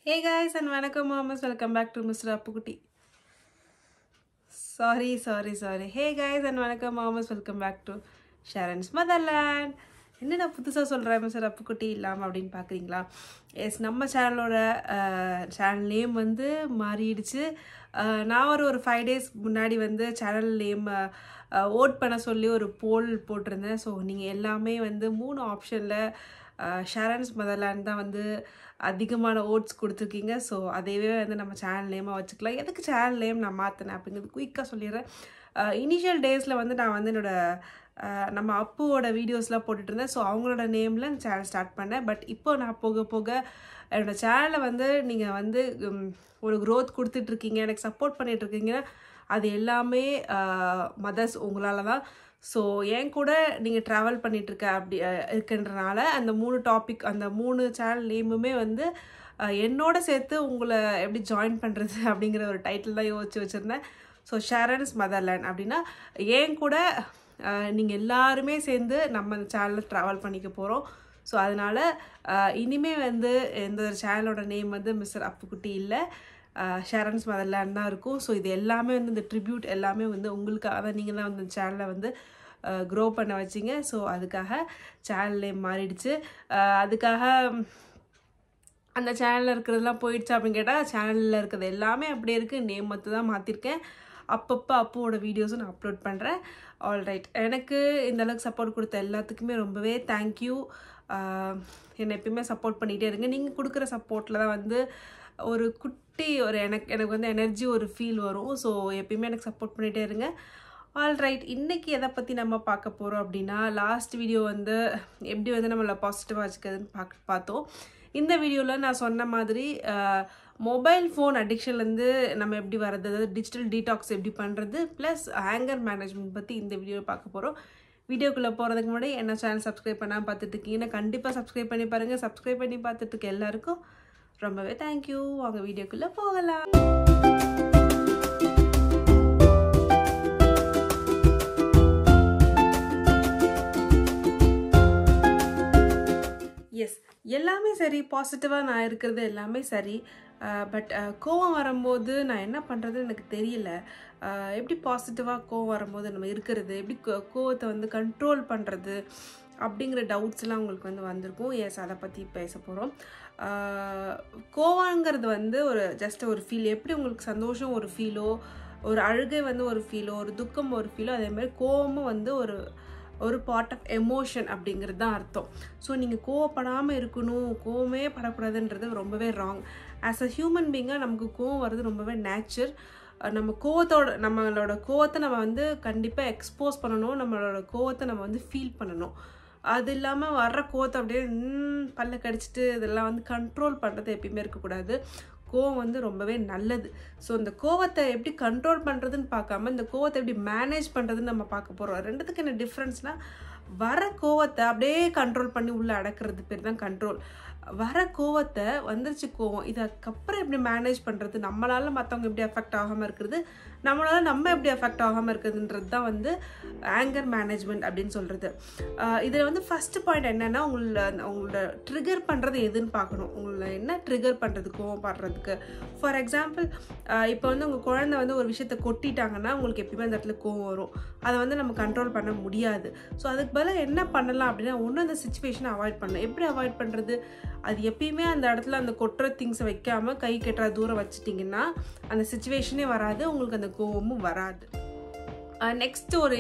hey guys and வணக்கம் மாமஸ் welcome back to mister Appukutty sorry sorry sorry hey guys and வணக்கம் மாமஸ் welcome back to Sharan's motherland என்னடா புதுசாக சொல்கிறேன் மிஸ்டர் அப்புக்குட்டி இல்லாமல் அப்படின்னு பார்க்குறீங்களா எஸ் நம்ம சேனலோட சேனல் நேம் வந்து மாறிடுச்சு அஹ், நான் ஒரு ஒரு ஃபைவ் டேஸ் முன்னாடி வந்து சேனல் நேம் ஓட் பண்ண சொல்லி ஒரு போல் போட்டிருந்தேன் ஸோ நீங்கள் எல்லாமே வந்து மூணு ஆப்ஷனில் ஷரன்ஸ் மதர்லேண்ட் தான் வந்து அதிகமான ஓட்ஸ் கொடுத்துருக்கீங்க ஸோ அதையவே வந்து நம்ம சேனல் நேமாக வச்சுக்கலாம் எதுக்கு சேனல் நேம் நான் மாற்றினேன் அப்படிங்கிறது குயிக்காக சொல்லிடுறேன் இனிஷியல் டேஸில் வந்து நான் வந்து என்னோட அஹ், நம்ம அப்புவோட வீடியோஸ்லாம் போட்டுட்டு இருந்தேன் ஸோ அவங்களோட நேமில் சேனல் ஸ்டார்ட் பண்ணேன் பட் இப்போ நான் போக போக என்னோட சேனலை வந்து நீங்கள் வந்து உம், ஒரு growth கொடுத்துட்ருக்கீங்க எனக்கு சப்போர்ட் பண்ணிகிட்ருக்கீங்க அது எல்லாமே மதர்ஸ் உங்களால் தான் ஸோ என் கூட நீங்கள் ட்ராவல் பண்ணிகிட்ருக்க அப்படி அஹ், இருக்குன்றனால அந்த மூணு டாபிக் அந்த மூணு சேனல் நேமுமே வந்து அஹ், என்னோட சேர்த்து உங்களை எப்படி ஜாயின் பண்ணுறது அப்படிங்கிற ஒரு டைட்டில் தான் யோசிச்சு வச்சுருந்தேன் ஸோ ஷேரன்ஸ் மதர்லேண்ட் அப்படின்னா என் கூட நீங்கள் எல்லாருமே சேர்ந்து நம்ம அந்த சேனலில் ட்ராவல் பண்ணிக்க போகிறோம் ஸோ அதனால் இனிமே வந்து எந்த ஒரு சேனலோட நேம் வந்து மிஸ்டர் அப்புக்குட்டி இல்லை ஷேரன்ஸ் மதர்லேண்ட் தான் இருக்கும் ஸோ இது எல்லாமே வந்து இந்த ட்ரிபியூட் எல்லாமே வந்து உங்களுக்காக தான் நீங்கள் தான் வந்து இந்த சேனலை வந்து க்ரோ பண்ண வச்சிங்க ஸோ அதுக்காக சேனல் நேம் மாறிடுச்சு அஹ் அதுக்காக அந்த சேனலில் இருக்கிறதெல்லாம் போயிடுச்சு அப்படின்னு கேட்டால் சேனலில் இருக்கிறது எல்லாமே அப்படியே இருக்குது நேம் மட்டும் தான் மாற்றிருக்கேன் அப்பப்போ அப்புவோட வீடியோஸும் நான் அப்லோட் பண்ணுறேன் ஆல்ரைட் எனக்கு இந்த அளவுக்கு சப்போர்ட் கொடுத்த எல்லாத்துக்குமே ரொம்பவே தேங்க்யூ என்னை எப்பயுமே சப்போர்ட் பண்ணிகிட்டே இருங்க நீங்கள் கொடுக்குற சப்போர்ட்டில் தான் வந்து ஒரு குட்டி ஒரு எனக்கு எனக்கு வந்து எனர்ஜி ஒரு ஃபீல் வரும் ஸோ எப்பயுமே எனக்கு சப்போர்ட் பண்ணிகிட்டே இருங்க ஆல்ரைட் இன்னைக்கு எதை பற்றி நம்ம பார்க்க போகிறோம் அப்படின்னா லாஸ்ட் வீடியோ வந்து எப்படி வந்து நம்மளை பாசிட்டிவாக வச்சுக்கிறதுன்னு பார்க்க பார்த்தோம் இந்த வீடியோவில் நான் சொன்ன மாதிரி மொபைல் ஃபோன் அடிக்ஷன்லேருந்து நம்ம எப்படி வர்றது அதாவது டிஜிட்டல் டீடாக்ஸ் எப்படி பண்ணுறது ப்ளஸ் ஆங்கர் மேனேஜ்மெண்ட் பற்றி இந்த வீடியோவில் பார்க்க போகிறோம் வீடியோக்குள்ளே போகிறதுக்கு முன்னாடி என்ன சேனல் சப்ஸ்கிரைப் பண்ணாமல் பார்த்துட்டு இருக்கீங்கன்னா கண்டிப்பாக சப்ஸ்கிரைப் பண்ணி பாருங்கள் சப்ஸ்கிரைப் பண்ணி பார்த்துட்டு இருக்க எல்லாருக்கும் ரொம்பவே தேங்க்யூ வாங்க வீடியோக்குள்ளே போகலாம் எஸ் எல்லாமே சரி பாசிட்டிவாக நான் இருக்கிறது எல்லாமே சரி பட் கோவம் வரும்போது நான் என்ன பண்ணுறதுன்னு எனக்கு தெரியல அஹ், எப்படி பாசிட்டிவாக கோவம் வரும்போது நம்ம இருக்கிறது எப்படி கோ- கோவத்தை வந்து கண்ட்ரோல் பண்ணுறது அப்படிங்கிற டவுட்ஸ்லாம் உங்களுக்கு வந்து வந்திருக்கும் எஸ் அதை பற்றி பேச போகிறோம் கோவங்கிறது வந்து ஒரு ஜஸ்ட் ஒரு ஃபீல் எப்படி உங்களுக்கு சந்தோஷம் ஒரு ஃபீலோ ஒரு அழுகை வந்து ஒரு ஃபீலோ ஒரு துக்கம் ஒரு ஃபீலோ அதே மாதிரி கோவமும் வந்து ஒரு ஒரு பார்ட் ஆஃப் எமோஷன் அப்படிங்கிறது தான் அர்த்தம் ஸோ நீங்கள் கோவப்படாமல் இருக்கணும் கோவமே படக்கூடாதுன்றது ரொம்பவே ராங் ஆஸ் அ ஹியூமன் பீங்காக நமக்கு கோவம் வர்றது ரொம்பவே நேச்சர் நம்ம கோவத்தோட நம்மளோட கோவத்தை நம்ம வந்து கண்டிப்பாக எக்ஸ்போஸ் பண்ணணும் நம்மளோட கோவத்தை நம்ம வந்து ஃபீல் பண்ணணும் அது இல்லாமல் வர்ற கோவத்தை அப்படியே ம், பல்ல கடிச்சிட்டு இதெல்லாம் வந்து கண்ட்ரோல் பண்ணுறது எப்பயுமே இருக்கக்கூடாது கோவம் வந்து ரொம்பவே நல்லது ஸோ இந்த கோவத்தை எப்படி கண்ட்ரோல் பண்ணுறதுன்னு பார்க்காம இந்த கோவத்தை எப்படி மேனேஜ் பண்ணுறதுன்னு நம்ம பார்க்க போகிறோம் ரெண்டுத்துக்கு என்ன டிஃப்ரென்ஸ்னால் வர கோவத்தை அப்படியே கண்ட்ரோல் பண்ணி உள்ளே அடக்கிறது பேர் தான் கண்ட்ரோல் வர கோவத்தை வந்துருச்சு கோவம் இதுக்கப்புறம் எப்படி மேனேஜ் பண்ணுறது நம்மளால் மற்றவங்க எப்படி அஃபெக்ட் ஆகாமல் இருக்கிறது நம்மளால் நம்ம எப்படி அஃபெக்ட் ஆகாமல் இருக்குதுன்றது தான் வந்து ஆங்கர் மேனேஜ்மெண்ட் அப்படின்னு சொல்கிறது இதில் வந்து ஃபஸ்ட்டு பாயிண்ட் என்னென்னா உங்கள உங்களோட ட்ரிகர் பண்ணுறது எதுன்னு பார்க்கணும் உங்களை என்ன ட்ரிகர் பண்ணுறது கோவம் படுறதுக்கு ஃபார் எக்ஸாம்பிள் இப்போ வந்து உங்கள் குழந்தை வந்து ஒரு விஷயத்தை கொட்டிட்டாங்கன்னா உங்களுக்கு எப்பயுமே அந்த இடத்துல கோவம் வரும் அதை வந்து நம்ம கண்ட்ரோல் பண்ண முடியாது ஸோ அதுக்கு பதிலாக என்ன பண்ணலாம் அப்படின்னா ஒன்று அந்த சுச்சுவேஷனை அவாய்ட் பண்ணணும் எப்படி அவாய்ட் பண்ணுறது அது எப்பயுமே அந்த இடத்துல அந்த கொட்டுற திங்ஸை வைக்காமல் கை கெட்டுற தூரம் வச்சிட்டிங்கன்னா அந்த சுச்சுவேஷனே வராது உங்களுக்கு அந்த கோவமும் வராது நெக்ஸ்ட் ஒரு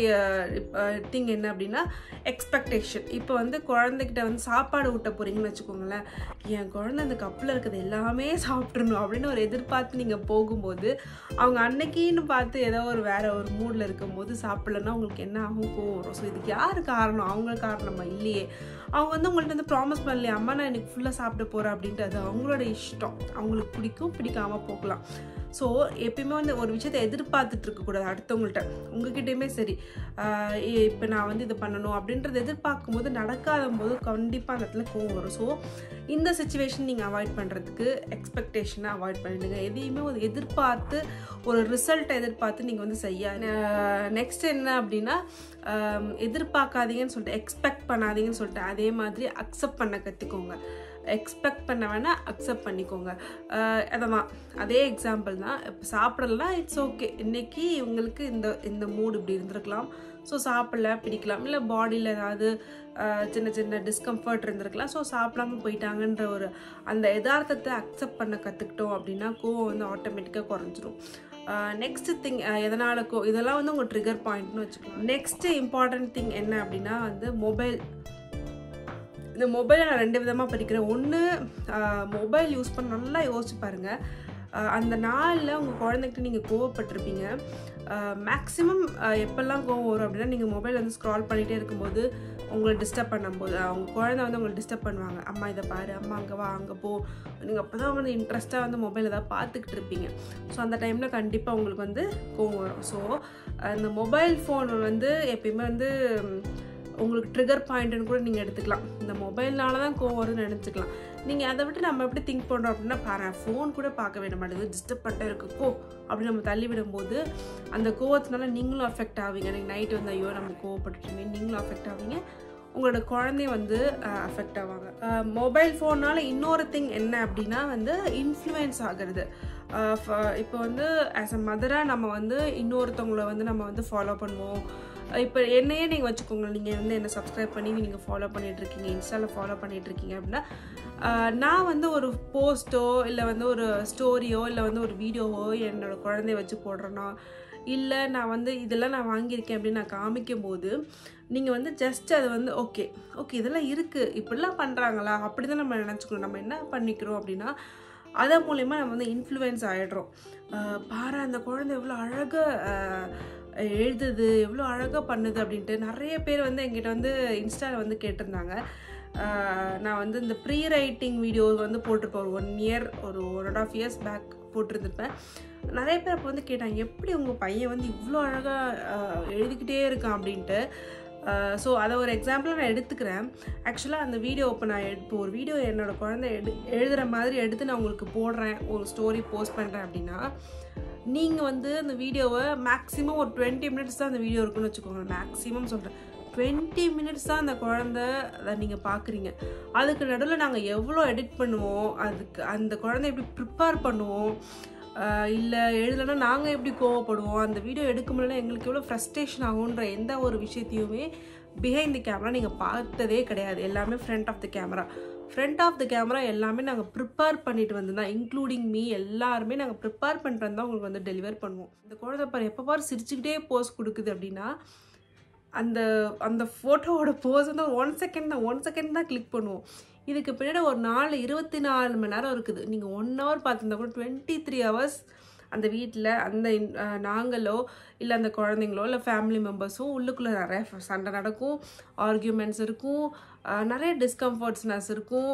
திங் என்ன அப்படின்னா எக்ஸ்பெக்டேஷன் இப்போ வந்து குழந்தைகிட்ட வந்து சாப்பாடு ஊட்ட போகிறீங்கன்னு வச்சுக்கோங்களேன் என் குழந்தை அந்த கப்பில் இருக்கிறது எல்லாமே சாப்பிட்றணும் அப்படின்னு ஒரு எதிர்பார்த்து நீங்கள் போகும்போது அவங்க அன்னைக்கின்னு பார்த்து ஏதோ ஒரு வேற ஒரு மூடில் இருக்கும்போது சாப்பிடலன்னா உங்களுக்கு என்ன ஆகும் கோவம் வரும் ஸோ இதுக்கு யார் காரணம் அவங்க காரணமா இல்லையே அவங்க வந்து உங்கள்ட்ட வந்து ப்ராமிஸ் பண்ணலையே அம்மா நான் இன்னைக்கு ஃபுல்லாக சாப்பிட போகிறேன் அப்படின்ட்டு அது அவங்களோட இஷ்டம் அவங்களுக்கு பிடிக்கும் பிடிக்காமல் போகலாம் ஸோ எப்பயுமே வந்து ஒரு விஷயத்தை எதிர்பார்த்துட்டு இருக்கக்கூடாது அடுத்தவங்கள்ட்ட உங்ககிட்டயுமே சரி இப்போ நான் வந்து இது பண்ணணும் அப்படின்றத எதிர்பார்க்கும் போது நடக்காத போது கண்டிப்பாக அந்த இடத்துல கோவம் வரும் ஸோ இந்த சுச்சுவேஷன் நீங்கள் அவாய்ட் பண்ணுறதுக்கு எக்ஸ்பெக்டேஷனை அவாய்ட் பண்ணிடுங்க எதையுமே ஒரு எதிர்பார்த்து ஒரு ரிசல்ட்டை எதிர்பார்த்து நீங்கள் வந்து செய்ய நெக்ஸ்ட் என்ன அப்படின்னா ஆம், எதிர்பார்க்காதீங்கன்னு சொல்லிட்டு எக்ஸ்பெக்ட் பண்ணாதீங்கன்னு சொல்லிட்டு அதே மாதிரி அக்செப்ட் பண்ண கற்றுக்கோங்க எக்ஸ்பெக்ட் பண்ண வேணால் அக்செப்ட் பண்ணிக்கோங்க அதெல்லாம் அதே எக்ஸாம்பிள் தான் இப்போ சாப்பிடலாம் இட்ஸ் ஓகே இன்னைக்கு இவங்களுக்கு இந்த இந்த மூட் இப்படி இருந்திருக்கலாம் ஸோ சாப்பிடல பிடிக்கலாம் இல்லை பாடியில் ஏதாவது சின்ன சின்ன டிஸ்கம்ஃபர்ட் இருந்திருக்கலாம் ஸோ சாப்பிடாம போயிட்டாங்கன்ற ஒரு அந்த யதார்த்தத்தை அக்செப்ட் பண்ண கற்றுக்கிட்டோம் அப்படின்னா கோவம் வந்து ஆட்டோமேட்டிக்காக குறைஞ்சிரும் நெக்ஸ்ட் திங் எதனால் கோ இதெல்லாம் வந்து உங்கள் ட்ரிகர் பாயிண்ட்னு வச்சுக்கலாம் நெக்ஸ்ட் இம்பார்ட்டன்ட் திங் என்ன அப்படின்னா வந்து மொபைல் இந்த மொபைலை நான் ரெண்டு விதமாக படிக்கிறேன் ஒன்று மொபைல் யூஸ் பண்ண நல்லா யோசிச்சு பாருங்கள் அந்த நாளில் உங்கள் குழந்தைகிட்ட நீங்கள் கோவப்பட்டிருப்பீங்க மேக்ஸிமம் எப்போல்லாம் கோவம் வரும் அப்படின்னா நீங்கள் மொபைல் வந்து ஸ்க்ரால் பண்ணிகிட்டே இருக்கும்போது உங்களை டிஸ்டர்ப் பண்ணும்போது அவங்க குழந்தை வந்து உங்களை டிஸ்டர்ப் பண்ணுவாங்க அம்மா இதை பாரு அம்மா அங்கே வா அங்கே போ நீங்கள் அப்போ தான் வந்து இன்ட்ரெஸ்ட்டாக வந்து மொபைல் ஏதாவது பார்த்துக்கிட்டு இருப்பீங்க ஸோ அந்த டைமில் கண்டிப்பாக உங்களுக்கு வந்து கோவம் வரும் ஸோ அந்த மொபைல் ஃபோன் வந்து எப்பயுமே வந்து உங்களுக்கு ட்ரிகர் பாயிண்ட்னு கூட நீங்கள் எடுத்துக்கலாம் இந்த மொபைல்னால தான் கோவம் வருதுன்னு நினச்சிக்கலாம் நீங்கள் அதை விட்டு நம்ம எப்படி திங்க் பண்ணுறோம் அப்படின்னா பாரு ஃபோன் கூட பார்க்க விட மாட்டேங்குது டிஸ்டர்ப் பண்ணிட்டே இருக்கு போ அப்படி நம்ம தள்ளி விடும்போது அந்த கோவத்தினால நீங்களும் அஃபெக்ட் ஆவீங்க நீங்கள் நைட்டு வந்து ஐயோ நம்ம கோவப்பட்டுட்டுமே நீங்களும் அஃபெக்ட் ஆவீங்க உங்களோட குழந்தைய வந்து அஃபெக்ட் ஆவாங்க மொபைல் ஃபோனால் இன்னொரு திங் என்ன அப்படின்னா வந்து இன்ஃப்ளூயன்ஸ் ஆகிறது இப்போ வந்து ஆஸ் அ மதராக நம்ம வந்து இன்னொருத்தவங்கள வந்து நம்ம வந்து ஃபாலோ பண்ணுவோம் இப்போ என்னையே நீங்கள் வச்சுக்கோங்க நீங்கள் வந்து என்னை சப்ஸ்கிரைப் பண்ணி நீங்கள் ஃபாலோ பண்ணிகிட்ருக்கீங்க இன்ஸ்டாவில் ஃபாலோ பண்ணிகிட்ருக்கீங்க அப்படின்னா நான் வந்து ஒரு போஸ்ட்டோ இல்லை வந்து ஒரு ஸ்டோரியோ இல்லை வந்து ஒரு வீடியோவோ என்னோடய குழந்தைய வச்சு போடுறேன்னா இல்லை நான் வந்து இதெல்லாம் நான் வாங்கியிருக்கேன் அப்படின்னு நான் காமிக்கும் போது நீங்கள் வந்து ஜஸ்ட் அது வந்து ஓகே ஓகே இதெல்லாம் இருக்குது இப்படிலாம் பண்ணுறாங்களா அப்படி தான் நம்ம நினச்சிக்கணும் நம்ம என்ன பண்ணிக்கிறோம் அப்படின்னா அதன் மூலயமா நம்ம வந்து இன்ஃப்ளூயன்ஸ் ஆகிடுறோம் பாரு அந்த குழந்தை எவ்வளோ அழகாக எழுதுது எவ்வளோ அழகாக பண்ணுது அப்படின்ட்டு நிறைய பேர் வந்து எங்கிட்ட வந்து இன்ஸ்டாவில் வந்து கேட்டிருந்தாங்க நான் வந்து இந்த ப்ரீ ரைட்டிங் வீடியோ வந்து போட்டிருப்பேன் ஒரு ஒன் இயர் ஒரு one and half years back போட்டிருந்துருப்பேன் நிறைய பேர் அப்போ வந்து கேட்டாங்க எப்படி உங்கள் பையன் வந்து இவ்வளோ அழகாக எழுதிக்கிட்டே இருக்கான் அப்படின்ட்டு ஸோ அதை ஒரு எக்ஸாம்பிளாக நான் எடுத்துக்கிறேன் ஆக்சுவலாக அந்த வீடியோ இப்போ நான் இப்போ ஒரு வீடியோ என்னோடய குழந்தை எடு எழுதுகிற மாதிரி எடுத்து நான் உங்களுக்கு போடுறேன் ஒரு ஸ்டோரி போஸ்ட் பண்ணுறேன் அப்படின்னா நீங்கள் வந்து அந்த வீடியோவை மேக்ஸிமம் ஒரு டுவெண்ட்டி மினிட்ஸ் தான் அந்த வீடியோ இருக்குன்னு வச்சுக்கோங்க மேக்ஸிமம் சொல்கிறேன் டுவெண்ட்டி மினிட்ஸ் தான் அந்த குழந்த அதை நீங்கள் பார்க்குறீங்க அதுக்கு நடுவில் நாங்கள் எவ்வளோ எடிட் பண்ணுவோம் அதுக்கு அந்த குழந்தை எப்படி ப்ரிப்பேர் பண்ணுவோம் இல்லை எழுதலைன்னா நாங்கள் எப்படி கோவப்படுவோம் அந்த வீடியோ எடுக்க முடியல எங்களுக்கு எவ்வளோ ஃப்ரஸ்ட்ரேஷன் ஆகுன்ற எந்த ஒரு விஷயத்தையுமே பிஹைண்ட் தி கேமரா நீங்கள் பார்த்ததே கிடையாது எல்லாமே front of the camera front of the camera எல்லாமே நாங்கள் ப்ரிப்பேர் பண்ணிட்டு வந்து தான் இன்க்ளூடிங் மீ எல்லாருமே நாங்கள் ப்ரிப்பேர் பண்ணிட்டு தான் உங்களுக்கு வந்து டெலிவர் பண்ணுவோம் இந்த குழந்தை பாரு எப்போ பாரு சிரிச்சுக்கிட்டே போஸ் கொடுக்குது அப்படின்னா அந்த அந்த ஃபோட்டோவோட போஸ் வந்து ஒன் செகண்ட் தான் ஒன் செகண்ட் தான் கிளிக் பண்ணுவோம் இதுக்கு பின்னாடி ஒரு நாலு இருபத்தி நாலு மணி நேரம் இருக்குது நீங்கள் ஒன் ஹவர் பார்த்துருந்தா கூட டுவெண்ட்டி த்ரீ ஹவர்ஸ் அந்த வீட்டில் அந்த நாங்களோ இல்லை அந்த குழந்தைங்களோ இல்லை ஃபேமிலி மெம்பர்ஸும் உள்ளுக்குள்ளே நிறைய சண்டை நடக்கும் ஆர்கியூமெண்ட்ஸ் இருக்கும் நிறைய டிஸ்கம்ஃபர்ட்ஸ்னஸ் இருக்கும்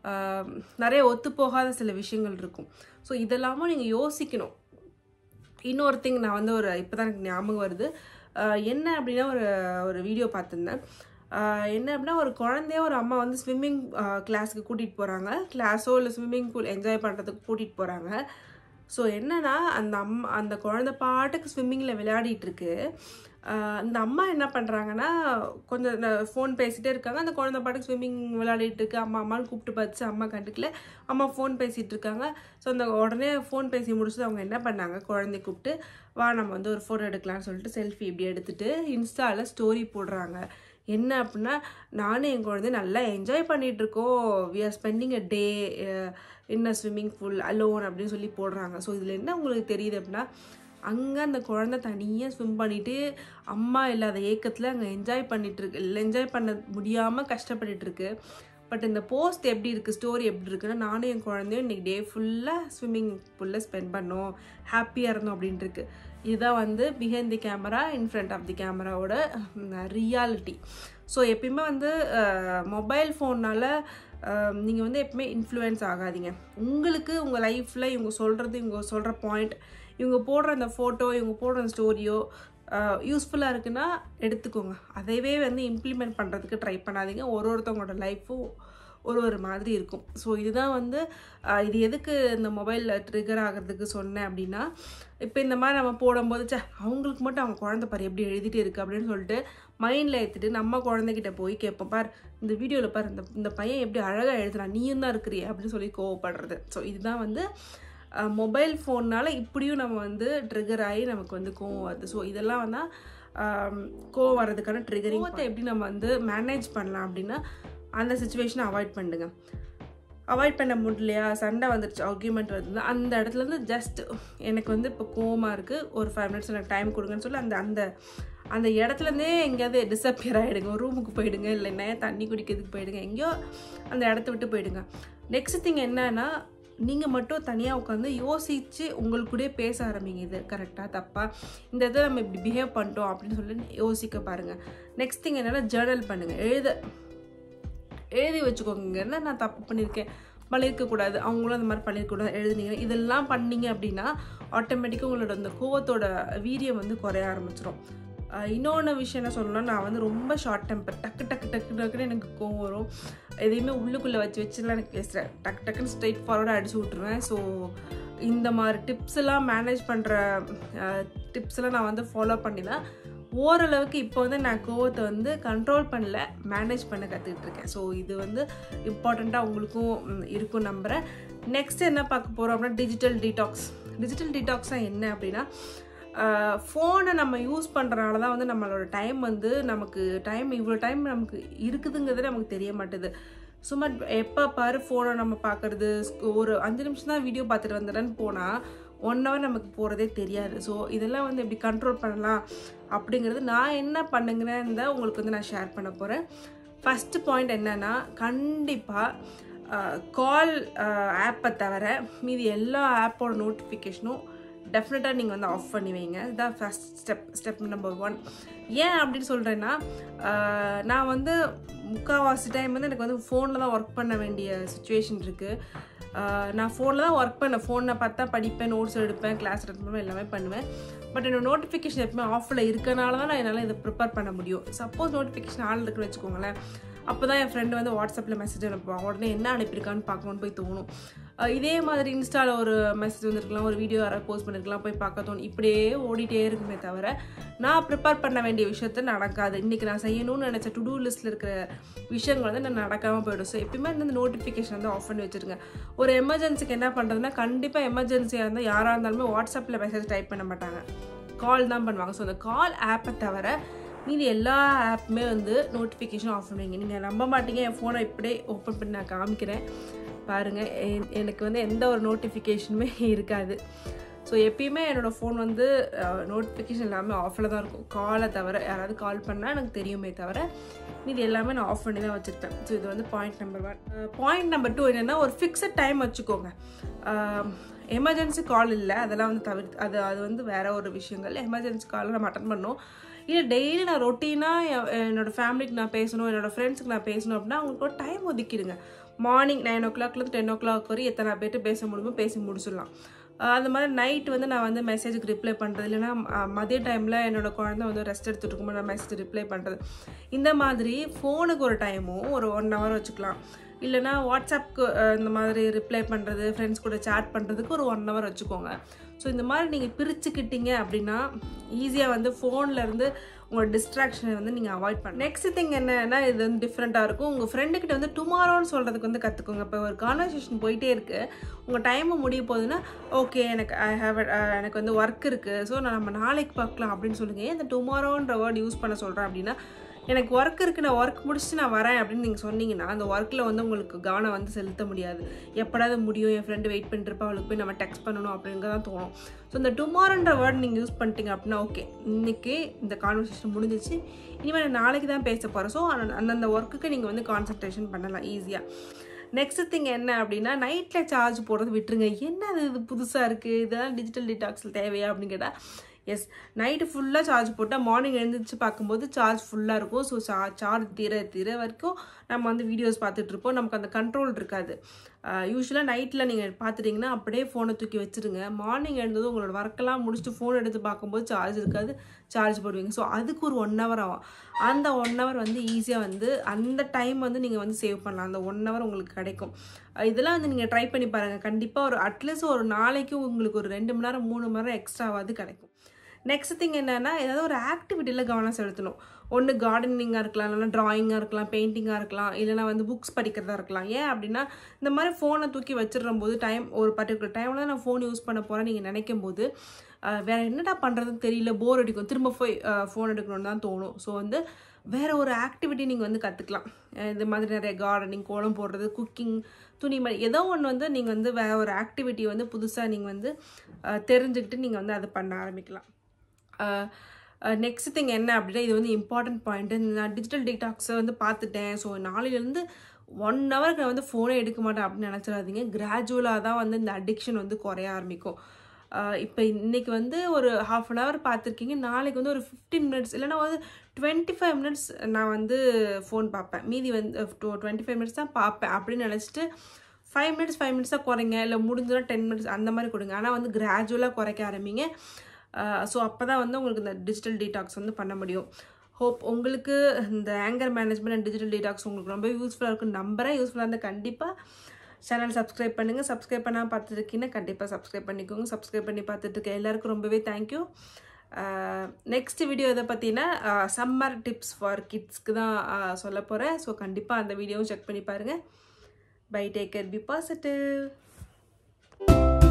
நிறைய ஒத்துப்போகாத சில விஷயங்கள் இருக்கும் ஸோ இதெல்லாமும் நீங்கள் யோசிக்கணும் இன்னொரு திங் நான் வந்து ஒரு இப்போ தான் எனக்கு ஞாபகம் வருது என்ன அப்படின்னா ஒரு ஒரு வீடியோ பார்த்துருந்தேன் என்ன அப்படின்னா ஒரு குழந்தைய ஒரு அம்மா வந்து ஸ்விம்மிங் கிளாஸுக்கு கூட்டிகிட்டு போகிறாங்க கிளாஸோ இல்லை ஸ்விம்மிங் பூல் என்ஜாய் பண்ணுறதுக்கு கூட்டிகிட்டு போகிறாங்க ஸோ என்னன்னா அந்த அம்மா அந்த குழந்தை பாட்டுக்கு ஸ்விம்மிங்கில் விளையாடிட்டு இருக்கு அந்த அம்மா என்ன பண்ணுறாங்கன்னா கொஞ்சம் ஃபோன் பேசிகிட்டே இருக்காங்க அந்த குழந்தை பாட்டுக்கு ஸ்விம்மிங் விளையாடிட்டு இருக்கு அம்மா அம்மான்னு கூப்பிட்டு பார்த்து அம்மா கண்டுக்கல அம்மா ஃபோன் பேசிகிட்டு இருக்காங்க ஸோ அந்த உடனே ஃபோன் பேசி முடிச்சுட்டு அவங்க என்ன பண்ணாங்க குழந்தைய கூப்பிட்டு வா நம்ம வந்து ஒரு ஃபோட்டோ எடுக்கலாம்னு சொல்லிட்டு செல்ஃபி இப்படி எடுத்துகிட்டு இன்ஸ்டாவில் ஸ்டோரி போடுறாங்க என்ன அப்படின்னா நானும் என் குழந்தை நல்லா என்ஜாய் பண்ணிகிட்டு இருக்கோம் we are spending a day in a swimming pool alone அப்படின்னு சொல்லி போடுறாங்க ஸோ இதில் என்ன உங்களுக்கு தெரியுது அப்படின்னா அங்கே அந்த குழந்தை தனியாக ஸ்விம் பண்ணிவிட்டு அம்மா இல்லாத ஏக்கத்தில் அங்கே என்ஜாய் பண்ணிகிட்ருக்கு இல்லை என்ஜாய் பண்ண முடியாமல் கஷ்டப்பட்டுருக்கு பட் இந்த போஸ்ட் எப்படி இருக்குது ஸ்டோரி எப்படி இருக்குன்னா நானும் என் குழந்தையும் இன்றைக்கி டே ஃபுல்லாக ஸ்விம்மிங் பூலில் ஸ்பெண்ட் பண்ணோம் ஹாப்பியாக இருந்தோம் அப்படின்ட்டு இருக்கு இதுதான் வந்து behind the camera in front of the கேமராவோட ரியாலிட்டி ஸோ எப்பயுமே வந்து மொபைல் ஃபோன்னால் நீங்கள் வந்து எப்பவுமே இன்ஃப்ளூயன்ஸ் ஆகாதீங்க உங்களுக்கு உங்கள் லைஃப்பில் இவங்க சொல்கிறது இவங்க சொல்கிற பாயிண்ட் இவங்க போடுற அந்த ஃபோட்டோ இவங்க போடுற அந்த ஸ்டோரியோ யூஸ்ஃபுல்லாக இருக்குன்னா எடுத்துக்கோங்க அதையவே வந்து இம்ப்ளிமெண்ட் பண்ணுறதுக்கு ட்ரை பண்ணாதீங்க ஒரு ஒருத்தவங்களோட லைஃப்பும் ஒரு ஒரு மாதிரி இருக்கும் ஸோ இதுதான் வந்து ஆஹ், இது எதுக்கு இந்த மொபைலில் ட்ரிகர் ஆகிறதுக்கு சொன்னேன் அப்படின்னா இப்போ இந்த மாதிரி நம்ம போடும்போது சே அவங்களுக்கு மட்டும் அவங்க குழந்தை பாரு எப்படி எழுதிட்டு இருக்கு அப்படின்னு சொல்லிட்டு மைண்டில் ஏற்றிட்டு நம்ம குழந்தைகிட்ட போய் கேட்போம் பார் இந்த வீடியோவில் பார் இந்த இந்த பையன் எப்படி அழகாக எழுதுறான் நீயும் தான் இருக்கிறிய அப்படின்னு சொல்லி கோவப்படுறது ஸோ இதுதான் வந்து மொபைல் ஃபோன்னால் இப்படியும் நம்ம வந்து ட்ரிகர் ஆகி நமக்கு வந்து கோவம் வருது ஸோ இதெல்லாம் வந்து கோவம் வர்றதுக்கான ட்ரிகரிங் எப்படி நம்ம வந்து மேனேஜ் பண்ணலாம் அப்படின்னா அந்த சுச்சுவேஷனை அவாய்ட் பண்ணுங்க அவாய்ட் பண்ண முடியலையா சண்டை வந்துருச்சு ஆர்கியூமெண்ட் வருது அந்த இடத்துலேருந்து ஜஸ்ட் எனக்கு வந்து இப்போ கோவமாக இருக்குது ஒரு ஃபைவ் மினிட்ஸ் எனக்கு டைம் கொடுங்கன்னு சொல்லி அந்த அந்த அந்த இடத்துலேருந்தே எங்கேயாவது டிஸப்பியர் ஆகிடுங்க ஒரு ரூமுக்கு போயிடுங்க இல்லைன்னா தண்ணி குடிக்கிறதுக்கு போயிடுங்க எங்கேயோ அந்த இடத்த விட்டு போயிடுங்க நெக்ஸ்ட் திங் என்னன்னா நீங்கள் மட்டும் தனியாக உட்காந்து யோசித்து உங்களுக்கூடயே பேச ஆரம்பிங்க இது கரெக்டாக தப்பா இந்த இதை நம்ம இப்படி பிஹேவ் பண்ணிட்டோம் அப்படின்னு சொல்லி யோசிக்க பாருங்கள் நெக்ஸ்ட் திங் என்னென்னா ஜேர்னல் பண்ணுங்கள் எழுத எழுதி வச்சுக்கோங்க என்ன நான் தப்பு பண்ணியிருக்கேன் பண்ணியிருக்கக்கூடாது அவங்களும் அந்த மாதிரி பண்ணியிருக்கக்கூடாது எழுதுனீங்க இதெல்லாம் பண்ணீங்க அப்படின்னா ஆட்டோமேட்டிக்காக உங்களோட அந்த கோவத்தோட வீரியம் வந்து குறைய ஆரம்பிச்சிடும் இன்னொன்று விஷயம் என்ன சொல்லணும்னா நான் வந்து ரொம்ப ஷார்ட் டெம்பர் டக்கு டக்கு டக்கு டக்குன்னு எனக்கு கோவம் வரும் எதையுமே உள்ளுக்குள்ளே வச்சு வச்சுலாம் எனக்கு பேசுகிறேன் டக்கு டக்குன்னு ஸ்ட்ரைட் ஃபார்வர்டாக அடிச்சு விட்ருவேன் ஸோ இந்த மாதிரி டிப்ஸ் எல்லாம் மேனேஜ் பண்ணுற டிப்ஸ் எல்லாம் நான் வந்து ஃபாலோ பண்ணி தான் ஓரளவுக்கு இப்போ வந்து நான் கோவத்தை வந்து கண்ட்ரோல் பண்ணல மேனேஜ் பண்ண கற்றுக்கிட்டு இருக்கேன் ஸோ இது வந்து இம்பார்ட்டண்ட்டாக உங்களுக்கும் ம், இருக்கும் நம்புகிறேன் நெக்ஸ்ட் என்ன பார்க்க போகிறோம் அப்படின்னா டிஜிட்டல் டீடாக்ஸ் டிஜிட்டல் டீடாக்ஸாக என்ன அப்படின்னா ஃபோனை நம்ம யூஸ் பண்ணுறனால தான் வந்து நம்மளோட டைம் வந்து நமக்கு டைம் இவ்வளோ டைம் நமக்கு இருக்குதுங்கிறது நமக்கு தெரிய மாட்டுது சும்மா எப்போ பாரு ஃபோனை நம்ம பார்க்குறது ஒரு அஞ்சு நிமிஷம் தான் வீடியோ பார்த்துட்டு வந்துடுறேன்னு போனால் ஒன் ஹவர் நமக்கு போகிறதே தெரியாது ஸோ இதெல்லாம் வந்து எப்படி கண்ட்ரோல் பண்ணலாம் அப்படிங்கிறது நான் என்ன பண்ணுங்கிறேன் தான் உங்களுக்கு வந்து நான் ஷேர் பண்ண போகிறேன் ஃபஸ்ட்டு பாயிண்ட் என்னென்னா கண்டிப்பாக கால் ஆப்பை தவிர மீதி எல்லா ஆப்போட நோட்டிஃபிகேஷனும் டெஃபினட்டாக நீங்கள் வந்து ஆஃப் பண்ணி வைங்க இதுதான் first step step number one ஏன் அப்படின்னு சொல்கிறேன்னா நான் வந்து முக்கால்வாசி டைம் வந்து எனக்கு வந்து ஃபோனில் தான் ஒர்க் பண்ண வேண்டிய சுச்சுவேஷன் இருக்குது நான் ஃபோனில் தான் ஒர்க் பண்ணேன் ஃபோனில் பார்த்தா படிப்பேன் நோட்ஸ் எடுப்பேன் கிளாஸ் அட்டன் பண்ணுவேன் எல்லாமே பண்ணுவேன் பட் என்னோட நோட்டிஃபிகேஷன் எப்பவுமே ஆஃபில் இருக்கனால தான் நான் என்னால் இதை ப்ரிப்பேர் பண்ண முடியும் சப்போஸ் நோட்டிஃபிகேஷன் ஆள் இருக்குன்னு வச்சுக்கோங்களேன் அப்போ தான் என் ஃப்ரெண்டு வந்து வாட்ஸ்அப்பில் மெசேஜ் அனுப்புவான் உடனே என்ன அனுப்பியிருக்கான்னு பார்க்கணும்னு போய் தோணும் அஹ் இதே மாதிரி இன்ஸ்டாவில் ஒரு மெசேஜ் வந்திருக்கலாம் ஒரு வீடியோ யாராவது போஸ்ட் பண்ணிருக்கலாம் போய் பார்க்க தோணும் இப்படியே ஓடிட்டே இருக்குமே தவிர நான் ப்ரிப்பேர் பண்ண வேண்டிய விஷயத்த நடக்காது இன்றைக்கி நான் செய்யணும்னு நினச்ச டு டூ லிஸ்ட்டில் இருக்கிற விஷயங்கள் வந்து நான் நடக்காமல் போயிடும் ஸோ எப்பயுமே இந்த நோட்டிஃபிகேஷன் வந்து ஆஃப் பண்ணி வச்சுருங்க ஒரு எமர்ஜென்சிக்கு என்ன பண்ணுறதுன்னா கண்டிப்பாக எமர்ஜென்சியாக இருந்தால் யாராக இருந்தாலுமே வாட்ஸ்அப்பில் மெசேஜ் டைப் பண்ண மாட்டாங்க கால் தான் பண்ணுவாங்க ஸோ அந்த கால் ஆப்பை தவிர மீதி எல்லா ஆப்புமே வந்து நோட்டிஃபிகேஷன் ஆஃப் பண்ணுவீங்க நீங்கள் நம்ப மாட்டீங்க என் ஃபோனை இப்படியே ஓப்பன் பண்ணி நான் காமிக்கிறேன் பாருங்கள் எ- எனக்கு வந்து எந்த ஒரு நோட்டிஃபிகேஷனுமே இருக்காது ஸோ எப்பயுமே என்னோடய ஃபோன் வந்து நோட்டிஃபிகேஷன் எல்லாமே ஆஃபில் தான் இருக்கும் காலை தவிர யாராவது கால் பண்ணால் எனக்கு தெரியுமே தவிர இது எல்லாமே நான் ஆஃப் பண்ணி தான் வச்சுருப்பேன் ஸோ இது வந்து point number one point number two என்னென்னா ஒரு ஃபிக்ஸட் டைம் வச்சுக்கோங்க எமர்ஜென்சி கால் இல்லை அதெல்லாம் வந்து தவிர்த்து அது அது வந்து வேற ஒரு விஷயங்கள் எமர்ஜென்சி கால் நம்ம அட்டன் பண்ணோம் இல்லை டெய்லி நான் ரொட்டீனாக என்னோட ஃபேமிலிக்கு நான் பேசணும் என்னோட ஃப்ரெண்ட்ஸுக்கு நான் பேசணும் அப்படின்னா அவங்களுக்கு ஒரு டைம் ஒதுக்கிடுங்க மார்னிங் நைன் ஓ கிளாக்லேருந்து டென் ஓ கிளாக் வரை எத்தனை பேர்ட்டு பேச முடியுமோ பேசி முடிச்சிடலாம் ஆஹ் அந்த மாதிரி நைட் வந்து நான் வந்து மெசேஜுக்கு ரிப்ளை பண்ணுறது இல்லைன்னா ஆஹ் மதிய டைமில் என்னோட குழந்தை வந்து ரெஸ்ட் எடுத்துட்டு இருக்கும்போது நான் மெசேஜ் ரிப்ளை பண்ணுறது இந்த மாதிரி ஃபோனுக்கு ஒரு டைமும் ஒரு ஒன் ஹவர் வச்சுக்கலாம் இல்லைனா வாட்ஸ்அப்க்கு அஹ், இந்த மாதிரி ரிப்ளை பண்ணுறது ஃப்ரெண்ட்ஸ் கூட சேட் பண்ணுறதுக்கு ஒரு ஒன் ஹவர் வச்சுக்கோங்க ஸோ இந்த மாதிரி நீங்கள் பிரிச்சுக்கிட்டீங்க அப்படின்னா ஈஸியாக வந்து ஃபோனில் இருந்து உங்களோட டிஸ்ட்ராக்ஷனை வந்து நீங்கள் அவாய்ட் பண்ண நெக்ஸ்ட் திங் என்னன்னா இது வந்து டிஃப்ரெண்ட்டாக இருக்கும் உங்கள் ஃப்ரெண்டுக்கிட்ட வந்து டுமாரோன்னு சொல்கிறதுக்கு வந்து கற்றுக்கோங்க இப்போ ஒரு கான்வர்சேஷன் போயிட்டே இருக்கு உங்கள் டைமு முடிய போகுதுன்னா ஓகே எனக்கு ஐ ஹாவ் எனக்கு வந்து ஒர்க் இருக்குது ஸோ நான் நம்ம நாளைக்கு பார்க்கலாம் அப்படின்னு சொல்லுங்க ஏன் இந்த டுமாரோன்ற வேர்ட் யூஸ் பண்ண சொல்கிறேன் அப்படின்னா எனக்கு ஒர்க் இருக்குது நான் ஒர்க் முடிச்சுட்டு நான் வரேன் அப்படின்னு நீங்கள் சொன்னீங்கன்னா அந்த ஒர்க்கில் வந்து உங்களுக்கு கவனம் வந்து செலுத்த முடியாது எப்படாவது முடியும் என் ஃப்ரெண்டு வெயிட் பண்ணிட்டுருப்பா அவளுக்கு போய் நம்ம டெக்ஸ்ட் பண்ணணும் அப்படிங்க தான் தோணும் ஸோ இந்த டுமாரோன்ற வேர்ட் நீங்கள் யூஸ் பண்ணிட்டீங்க அப்படின்னா ஓகே இன்னைக்கு இந்த கான்வர்சேஷன் முடிஞ்சிச்சு இனிமேல் நான் நாளைக்கு தான் பேச போகிறேன் ஸோ அந்தந்த ஒர்க்குக்கு நீங்கள் வந்து கான்சன்ட்ரேஷன் பண்ணலாம் ஈஸியாக நெக்ஸ்ட் திங் என்ன அப்படின்னா நைட்டில் சார்ஜ் போடுறது விட்டுருங்க என்ன அது இது புதுசாக இருக்குது இதெல்லாம் டிஜிட்டல் டிடாக்ஸில் தேவையா அப்படின்னு கேட்டால் எஸ் நைட்டு ஃபுல்லாக சார்ஜ் போட்டால் மார்னிங் எழுந்திரிச்சு பார்க்கும்போது சார்ஜ் ஃபுல்லாக இருக்கும் ஸோ சா சார்ஜ் தீர தீர வரைக்கும் நம்ம வந்து வீடியோஸ் பார்த்துட்டு இருப்போம் நமக்கு அந்த கண்ட்ரோல் இருக்காது யூஸ்வலாக நைட்டில் நீங்கள் பார்த்துட்டிங்கன்னா அப்படியே ஃபோனை தூக்கி வச்சுருங்க மார்னிங் எழுந்ததும் உங்களோட ஒர்க்கெல்லாம் முடிச்சுட்டு ஃபோன் எடுத்து பார்க்கும்போது சார்ஜ் இருக்காது சார்ஜ் போடுவீங்க ஸோ அதுக்கு ஒரு ஒன் ஹவர் ஆகும் அந்த ஒன் ஹவர் வந்து ஈஸியாக வந்து அந்த டைம் வந்து நீங்கள் வந்து சேவ் பண்ணலாம் அந்த ஒன் ஹவர் உங்களுக்கு கிடைக்கும் அஹ் இதெல்லாம் வந்து நீங்கள் ட்ரை பண்ணி பாருங்கள் கண்டிப்பாக ஒரு அட்லீஸ்ட் ஒரு நாளைக்கு உங்களுக்கு ஒரு ரெண்டு மணி நேரம் மூணு மணி நேரம் எக்ஸ்ட்ராவாவது கிடைக்கும் நெக்ஸ்ட் திங் என்னென்னா ஏதாவது ஒரு ஆக்டிவிட்டியில் கவனம் செலுத்தணும் ஒன்று கார்டனிங்காக இருக்கலாம் இல்லைனா ட்ராயிங்காக இருக்கலாம் பெயிண்டிங்காக இருக்கலாம் இல்லைனா வந்து புக்ஸ் படிக்கிறதா இருக்கலாம் ஏன் அப்படின்னா இந்த மாதிரி ஃபோனை தூக்கி வச்சிடும் போது டைம் ஒரு பர்டிகுலர் டைமில் நான் ஃபோன் யூஸ் பண்ண போகிறேன் நீங்கள் நினைக்கும் போது அஹ், வேற என்னடா பண்ணுறதுன்னு தெரியல போர் அடிக்கும் திரும்ப போய் ஃபோன் எடுக்கணும்னு தான் தோணும் ஸோ வந்து வேற ஒரு ஆக்டிவிட்டி நீங்கள் வந்து கற்றுக்கலாம் இந்த மாதிரி நிறைய கார்டனிங் கோலம் போடுறது குக்கிங் துணி மாதிரி ஏதோ ஒன்று வந்து நீங்கள் வந்து வேற ஒரு ஆக்டிவிட்டி வந்து புதுசாக நீங்கள் வந்து அஹ், தெரிஞ்சுக்கிட்டு நீங்கள் வந்து அதை பண்ண ஆரம்பிக்கலாம் நெக்ஸ்ட் திங் என்ன அப்படின்னா இது வந்து இம்பார்ட்டன்ட் பாயிண்ட்டு நான் டிஜிட்டல் டீடாக்ஸை வந்து பார்த்துட்டேன் ஸோ நாளையிலேருந்து ஒன் ஹவருக்கு நான் வந்து ஃபோனே எடுக்க மாட்டேன் அப்படின்னு நினச்சிடாதீங்க கிராஜுவலாக தான் வந்து இந்த அடிக்ஷன் வந்து குறைய ஆரம்பிக்கும் இப்போ இன்னைக்கு வந்து ஒரு ஹாஃப் அன் ஹவர் பார்த்துருக்கீங்க நாளைக்கு வந்து ஒரு ஃபிஃப்டீன் மினிட்ஸ் இல்லைன்னா வந்து டுவெண்ட்டி ஃபைவ் மினிட்ஸ் நான் வந்து ஃபோன் பார்ப்பேன் மீதி வந்து டுவெண்ட்டி ஃபைவ் மினிட்ஸ் தான் பார்ப்பேன் அப்படின்னு நினச்சிட்டு ஃபைவ் மினிட்ஸ் ஃபைவ் மினிட்ஸ் தான் குறைங்க இல்லை முடிஞ்சதுன்னா டென் மினிட்ஸ் அந்த மாதிரி கொடுங்க ஆனால் வந்து கிராஜுவலாக குறைக்க ஆரம்பிங்க ஸோ அப்போ தான் வந்து உங்களுக்கு இந்த டிஜிட்டல் டீடாக்ஸ் வந்து பண்ண முடியும் ஹோப் உங்களுக்கு இந்த anger management and digital detox உங்களுக்கு ரொம்ப யூஸ்ஃபுல்லாக இருக்கும் நம்புறேன் யூஸ்ஃபுல்லாக இருந்தால் கண்டிப்பாக சேனல் சப்ஸ்கிரைப் பண்ணுங்கள் சப்ஸ்கிரைப் பண்ணால் பார்த்துருக்கீங்கன்னா கண்டிப்பாக சப்ஸ்கிரைப் பண்ணிக்கோங்க சப்ஸ்கிரைப் பண்ணி பார்த்துட்டு இருக்க எல்லாருக்கும் ரொம்பவே தேங்க்யூ நெக்ஸ்ட் வீடியோ இதை பார்த்தீங்கன்னா சம்மர் டிப்ஸ் ஃபார் கிட்ஸ்க்கு தான் uh, சொல்ல போகிறேன் ஸோ கண்டிப்பாக அந்த வீடியோவும் செக் பண்ணி பாருங்கள் bye take care be positive